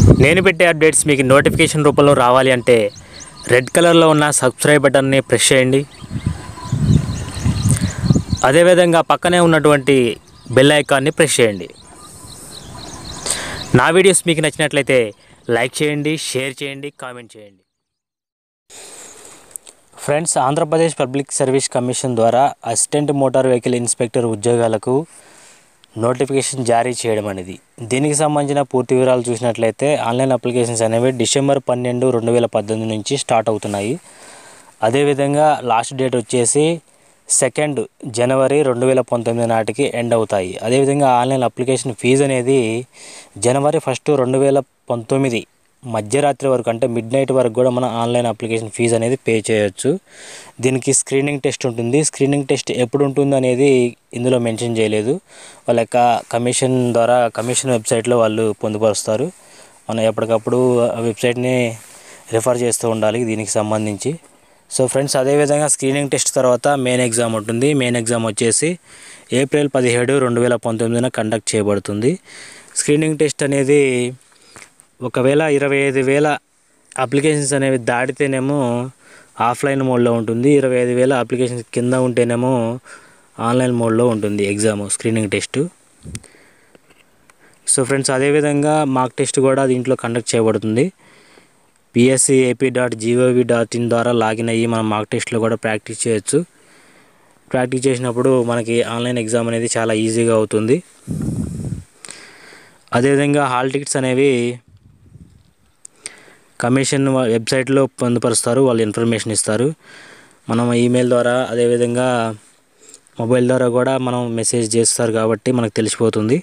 నేను పెట్టే అప్డేట్స్ మీకు నోటిఫికేషన్ రూపంలో రావాలి అంటే రెడ్ కలర్లో ఉన్న సబ్స్క్రైబ్ బటన్ని ప్రెస్ చేయండి అదేవిధంగా పక్కనే ఉన్నటువంటి బెల్ ఐకాన్ని ప్రెస్ చేయండి నా వీడియోస్ మీకు నచ్చినట్లయితే లైక్ చేయండి షేర్ చేయండి కామెంట్ చేయండి friends Andhra Pradesh public service commission ద్వారా అసిస్టెంట్ మోటార్ వెహికల్ ఇన్స్పెక్టర్ ఉద్యోగాలకు నోటిఫికేషన్ జారీ చేయడం అనేది దీనికి సంబంధించిన పూర్తి వివరాలు చూసినట్లయితే ఆన్లైన్ అప్లికేషన్స్ అనేవి డిసెంబర్ పన్నెండు రెండు వేల పద్దెనిమిది నుంచి స్టార్ట్ అవుతున్నాయి అదేవిధంగా లాస్ట్ డేట్ వచ్చేసి సెకండ్ జనవరి రెండు వేల పంతొమ్మిది నాటికి ఎండ్ అవుతాయి అదేవిధంగా ఆన్లైన్ అప్లికేషన్ ఫీజు అనేది జనవరి ఫస్ట్ రెండు వేల పంతొమ్మిది మధ్యరాత్రి వరకు అంటే మిడ్ నైట్ వరకు కూడా మన ఆన్లైన్ అప్లికేషన్ ఫీజు అనేది పే చేయొచ్చు దీనికి స్క్రీనింగ్ టెస్ట్ ఉంటుంది స్క్రీనింగ్ టెస్ట్ ఎప్పుడు ఉంటుంది అనేది ఇందులో మెన్షన్ చేయలేదు వాళ్ళ యొక్క కమిషన్ ద్వారా కమిషన్ వెబ్సైట్లో వాళ్ళు పొందుపరుస్తారు మనం ఎప్పటికప్పుడు ఆ వెబ్సైట్ని రిఫర్ చేస్తూ ఉండాలి దీనికి సంబంధించి సో ఫ్రెండ్స్ అదేవిధంగా స్క్రీనింగ్ టెస్ట్ తర్వాత మెయిన్ ఎగ్జామ్ ఉంటుంది మెయిన్ ఎగ్జామ్ వచ్చేసి ఏప్రిల్ పదిహేడు రెండు వేల పంతొమ్మిదిన కండక్ట్ చేయబడుతుంది స్క్రీనింగ్ టెస్ట్ అనేది ఒకవేళ ఇరవై ఐదు వేల అప్లికేషన్స్ అనేవి దాటితేనేమో ఆఫ్లైన్ మోడ్లో ఉంటుంది ఇరవై ఐదు వేల అప్లికేషన్స్ కింద ఉంటేనేమో ఆన్లైన్ మోడ్లో ఉంటుంది exam screening test so friends అదేవిధంగా మాక్ టెస్ట్ కూడా దీంట్లో కండక్ట్ చేయబడుతుంది PSC AP dot gov dot in ద్వారా లాగిన్ అయ్యి మనం మాక్ టెస్ట్లో కూడా ప్రాక్టీస్ చేయొచ్చు ప్రాక్టీస్ చేసినప్పుడు మనకి ఆన్లైన్ ఎగ్జామ్ అనేది చాలా ఈజీగా అవుతుంది అదేవిధంగా హాల్ టికెట్స్ అనేవి కమిషన్ వెబ్సైట్లో పొందుపరుస్తారు వాళ్ళు ఇన్ఫర్మేషన్ ఇస్తారు మనం ఈమెయిల్ ద్వారా అదేవిధంగా మొబైల్ ద్వారా కూడా మనం మెసేజ్ చేస్తారు కాబట్టి మనకు తెలిసిపోతుంది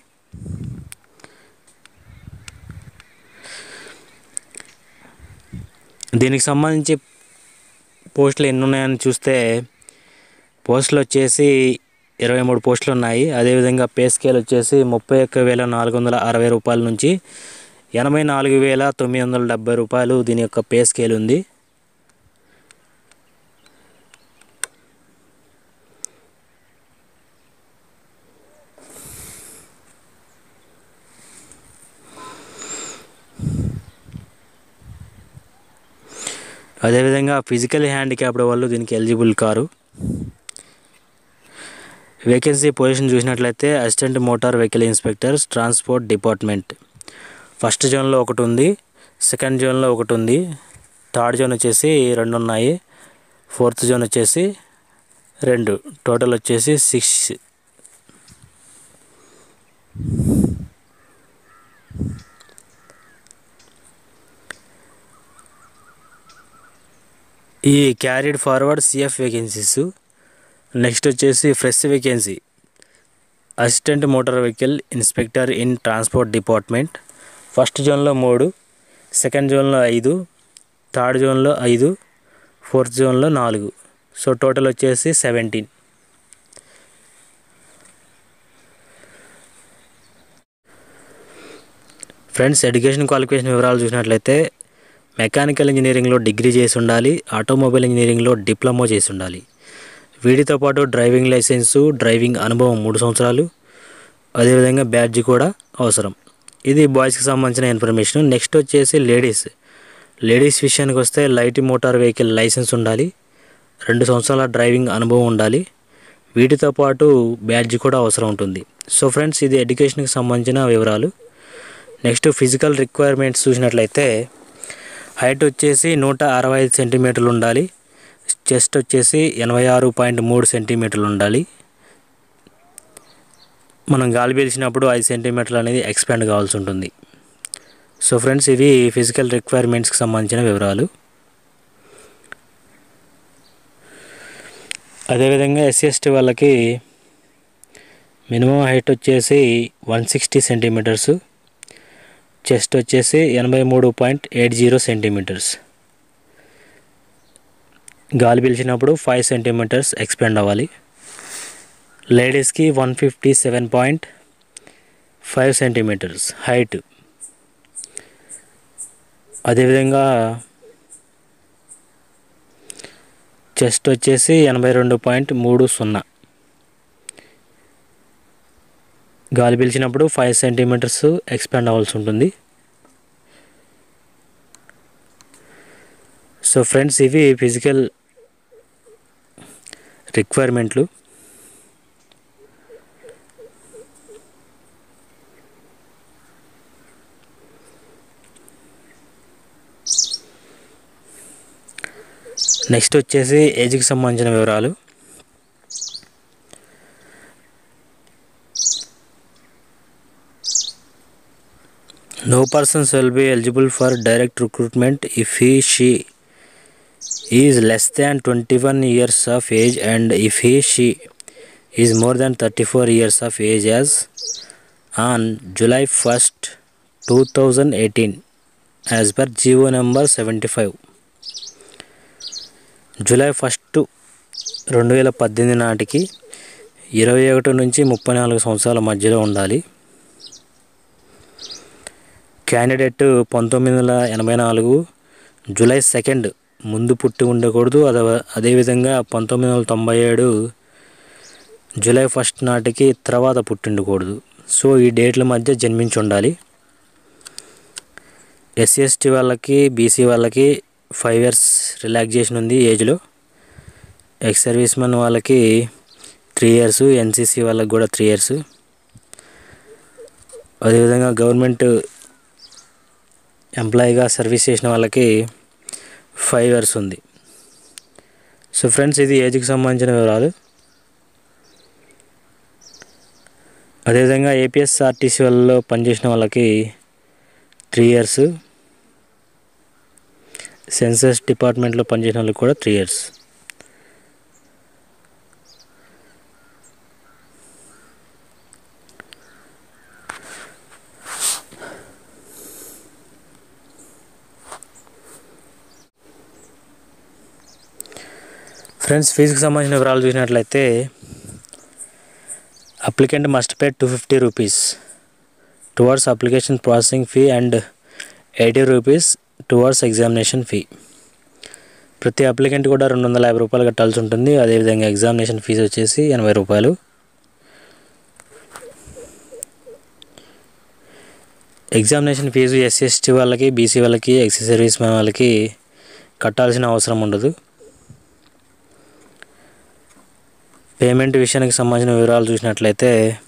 దీనికి సంబంధించి పోస్టులు ఎన్ని ఉన్నాయని చూస్తే పోస్టులు వచ్చేసి ఇరవై మూడు పోస్టులు ఉన్నాయి అదేవిధంగా పే స్కేల్ వచ్చేసి ముప్పై ఒక్క వేల నాలుగు వందల అరవై రూపాయల నుంచి ఎనభై నాలుగు వేల తొమ్మిది వందల డెబ్బై రూపాయలు దీని యొక్క పే స్కేల్ ఉంది అదేవిధంగా ఫిజికల్ హ్యాండిక్యాప్డ్ వాళ్ళు దీనికి ఎలిజిబుల్ కారు వేకెన్సీ పొజిషన్ చూసినట్లయితే assistant motor vehicle inspectors transport department first జోన్లో ఒకటి ఉంది సెకండ్ జోన్లో ఒకటి ఉంది థర్డ్ జోన్ వచ్చేసి రెండు ఉన్నాయి ఫోర్త్ జోన్ వచ్చేసి రెండు టోటల్ వచ్చేసి సిక్స్ ఈ carried forward CF vacancies next వచ్చేసి fresh vacancy assistant motor vehicle inspector in transport department first జోన్లో మూడు సెకండ్ జోన్లో ఐదు థర్డ్ జోన్లో ఐదు ఫోర్త్ జోన్లో నాలుగు సో టోటల్ వచ్చేసి సెవెంటీన్ ఫ్రెండ్స్ ఎడ్యుకేషన్ క్వాలిఫికేషన్ వివరాలు చూసినట్లయితే మెకానికల్ ఇంజనీరింగ్లో డిగ్రీ చేసి ఉండాలి ఆటోమొబైల్ ఇంజనీరింగ్లో డిప్లొమా చేసి ఉండాలి వీటితో పాటు డ్రైవింగ్ లైసెన్సు డ్రైవింగ్ అనుభవం మూడు సంవత్సరాలు అదేవిధంగా బ్యాడ్జ్ కూడా అవసరం ఇది బాయ్స్కి సంబంధించిన ఇన్ఫర్మేషన్ నెక్స్ట్ వచ్చేసి లేడీస్ లేడీస్ విషయానికి వస్తే లైట్ మోటార్ వెహికల్ లైసెన్స్ ఉండాలి రెండు సంవత్సరాల డ్రైవింగ్ అనుభవం ఉండాలి వీటితో పాటు బ్యాడ్జ్ కూడా అవసరం ఉంటుంది సో ఫ్రెండ్స్ ఇది ఎడ్యుకేషన్కి సంబంధించిన వివరాలు నెక్స్ట్ ఫిజికల్ రిక్వైర్మెంట్స్ చూసినట్లయితే హైట్ వచ్చేసి నూట అరవై ఐదు సెంటీమీటర్లు ఉండాలి చెస్ట్ వచ్చేసి ఎనభై ఆరు పాయింట్ మూడు సెంటీమీటర్లు ఉండాలి మనం గాలి పీల్చినప్పుడు ఐదు సెంటీమీటర్లు అనేది ఎక్స్పాండ్ కావాల్సి ఉంటుంది సో ఫ్రెండ్స్ ఇవి ఫిజికల్ రిక్వైర్మెంట్స్కి సంబంధించిన వివరాలు అదేవిధంగా ఎస్సీ ఎస్టీ వాళ్ళకి మినిమం హైట్ వచ్చేసి వన్ సిక్స్టీ సెంటీమీటర్స్ చెస్ట్ వచ్చేసి ఎనభై మూడు పాయింట్ ఎయిట్ జీరో సెంటీమీటర్స్ గాలి పీల్చినప్పుడు ఫైవ్ సెంటీమీటర్స్ ఎక్స్పెండ్ అవ్వాలి లేడీస్కి one fifty seven point five centimetres height అదేవిధంగా చెస్ట్ వచ్చేసి ఎనభై రెండు పాయింట్ మూడు సున్నా గాలి పీల్చినప్పుడు ఫైవ్ సెంటీమీటర్స్ ఎక్స్పాండ్ అవ్వాల్సి ఉంటుంది సో ఫ్రెండ్స్ ఇవి ఫిజికల్ రిక్వైర్మెంట్లు నెక్స్ట్ వచ్చేసి ఏజ్కి సంబంధించిన వివరాలు No persons will be eligible for direct recruitment if he she is less than 21 years of age and if he she is more than 34 years of age as on July 1st 2018 as per GO number 75 July first రెండు వేల పద్దెనిమిది నాటికి ఇరవై ఒకటి నుంచి ముప్పై నాలుగు సంవత్సరాల మధ్యలో ఉండాలి క్యాండిడేట్ పంతొమ్మిది వందల ఎనభై నాలుగు జూలై సెకండ్ ముందు పుట్టి ఉండకూడదు అదే అదేవిధంగా పంతొమ్మిది వందల తొంభై ఏడు జూలై ఫస్ట్ నాటికి తర్వాత పుట్టిండకూడదు సో ఈ డేట్ల మధ్య జన్మించి ఉండాలి ఎస్సీ ఎస్టీ వాళ్ళకి బీసీ వాళ్ళకి ఫైవ్ ఇయర్స్ రిలాక్సేషన్ ఉంది ఏజ్లో ఎక్స్ సర్వీస్ మెన్ వాళ్ళకి త్రీ ఇయర్స్ ఎన్సీసీ వాళ్ళకి కూడా త్రీ ఇయర్స్ అదేవిధంగా గవర్నమెంట్ ఎంప్లాయీగా సర్వీస్ చేసిన వాళ్ళకి ఫైవ్ ఇయర్స్ ఉంది సో ఫ్రెండ్స్ ఇది ఏజ్కి సంబంధించిన వివరాలు అదేవిధంగా ఏపీఎస్ఆర్టీసీ వాళ్ళలో పనిచేసిన వాళ్ళకి త్రీ ఇయర్స్ సెన్సస్ డిపార్ట్మెంట్లో పనిచేసిన వాళ్ళకి కూడా త్రీ ఇయర్స్ ఫ్రెండ్స్ ఫీజుకి సంబంధించిన వివరాలు చూసినట్లయితే applicant must pay two fifty rupees towards application processing fee and eighty rupees towards examination fee ప్రతి అప్లికెంట్ కూడా రెండు వందల యాభై రూపాయలు కట్టాల్సి ఉంటుంది అదేవిధంగా ఎగ్జామినేషన్ ఫీజు వచ్చేసి ఎనభై రూపాయలు ఎగ్జామినేషన్ ఫీజు ఎస్సీ ఎస్టీ వాళ్ళకి బీసీ వాళ్ళకి ఎక్సీ సర్వీస్ మ్యాన్ వాళ్ళకి కట్టాల్సిన అవసరం ఉండదు పేమెంట్ విషయానికి సంబంధించిన వివరాలు చూసినట్లయితే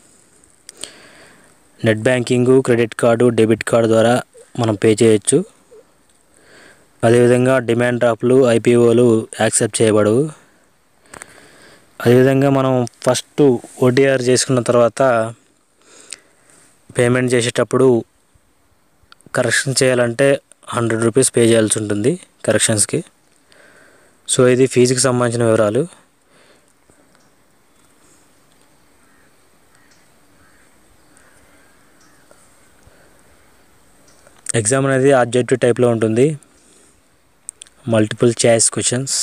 net banking credit card debit card ద్వారా మనం పే చేయొచ్చు అదేవిధంగా డిమాండ్ డ్రాఫ్ట్లు ఐపీఓలు యాక్సెప్ట్ చేయబడవు అదేవిధంగా మనం ఫస్ట్ ఓటీఆర్ చేసుకున్న తర్వాత పేమెంట్ చేసేటప్పుడు కరెక్షన్ చేయాలంటే హండ్రెడ్ రూపీస్ పే చేయాల్సి ఉంటుంది కరెక్షన్స్కి సో ఇది ఫీజుకి సంబంధించిన వివరాలు ఎగ్జామ్ అనేది ఆబ్జెక్టివ్ టైప్లో ఉంటుంది multiple choice questions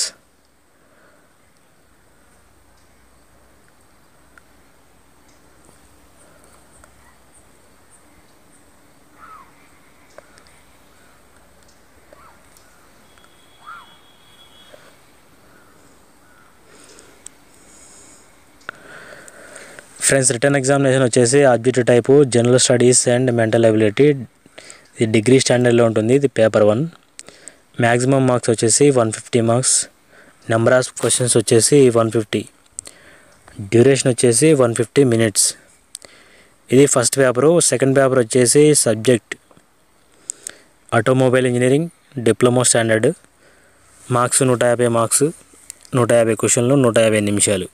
friends written examination వచ్చేసి objective type general studies and mental ability ఇది డిగ్రీ స్టాండర్డ్లో ఉంటుంది ఇది పేపర్ వన్ మ్యాక్సిమం మార్క్స్ వచ్చేసి one fifty marks number of questions వచ్చేసి వన్ ఫిఫ్టీ డ్యూరేషన్ వచ్చేసి వన్ ఫిఫ్టీ మినిట్స్ ఇది ఫస్ట్ పేపరు సెకండ్ పేపర్ వచ్చేసి subject automobile engineering diploma standard marks నూట యాభై మార్క్స్ నూట యాభై క్వశ్చన్లు నూట యాభై నిమిషాలు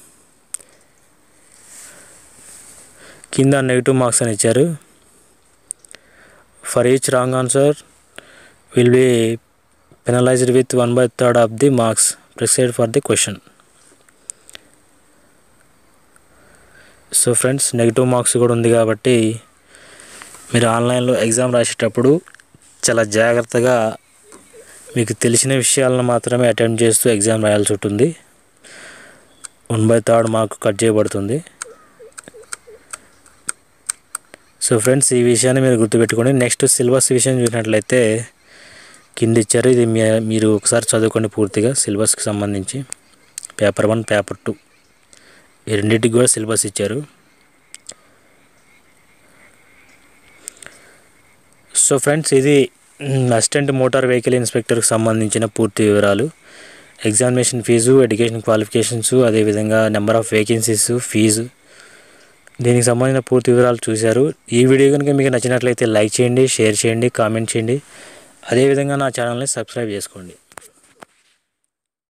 కింద నెగిటివ్ మార్క్స్ అని ఇచ్చారు for each wrong answer will be penalised with one by third of the marks prescribed for the question so friends negative marks కూడా ఉంది కాబట్టి మీరు ఆన్లైన్లో ఎగ్జామ్ రాసేటప్పుడు చాలా జాగ్రత్తగా మీకు తెలిసిన విషయాలను మాత్రమే అటెంప్ట్ చేస్తూ ఎగ్జామ్ రాయాల్సి ఉంటుంది one by third mark cut చేయబడుతుంది సో ఫ్రెండ్స్ ఈ విషయాన్ని మీరు గుర్తుపెట్టుకోండి నెక్స్ట్ సిలబస్ విషయం చూసినట్లయితే కింద ఇచ్చారు ఇది మీ- మీరు ఒకసారి చదువుకోండి పూర్తిగా సిలబస్కి సంబంధించి పేపర్ వన్ పేపర్ టూ ఈ రెండింటికి కూడా సిలబస్ ఇచ్చారు సో ఫ్రెండ్స్ ఇది అసిస్టెంట్ మోటార్ వెహికల్ ఇన్స్పెక్టర్కి సంబంధించిన పూర్తి వివరాలు ఎగ్జామినేషన్ ఫీజు ఎడ్యుకేషన్ క్వాలిఫికేషన్స్ అదేవిధంగా నెంబర్ ఆఫ్ వేకెన్సీస్ ఫీజు దీనికి సంబంధించిన పూర్తి వివరాలు చూశారు ఈ వీడియో కనుక మీకు నచ్చినట్లయితే లైక్ చేయండి షేర్ చేయండి కామెంట్ చేయండి అదేవిధంగా నా ఛానల్ని సబ్స్క్రైబ్ చేసుకోండి